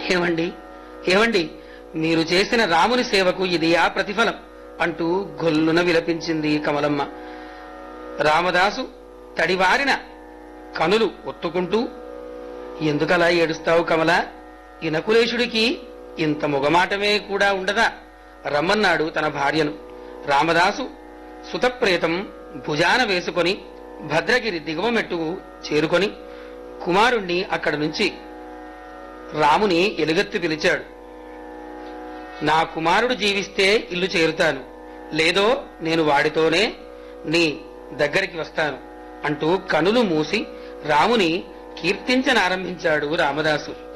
ఏమండి ఏమండి మీరు చేసిన రాముని సేవకు ఇది ఆ ప్రతిఫలం అంటూ గొల్లున విలపించింది కమలమ్మ రామదాసు తడివారిన కనులు ఒత్తుకుంటూ ఎందుకలా ఏడుస్తావు కమల ఇనకులేశుడికి ఇంత మొగమాటమే కూడా ఉండదా రమ్మన్నాడు తన భార్యను రామదాసు సుతప్రేతం భుజాన వేసుకొని భద్రగిరి దిగువ మెట్టుకు చేరుకొని కుమారుణ్ణి అక్కడి నుంచి రాముని ఎలుగెత్తి పిలిచాడు నా కుమారుడు జీవిస్తే ఇల్లు చేరుతాను లేదో నేను వాడితోనే నీ దగ్గరికి వస్తాను అంటూ కనులు మూసి రాముని కీర్తించనారంభించాడు రామదాసు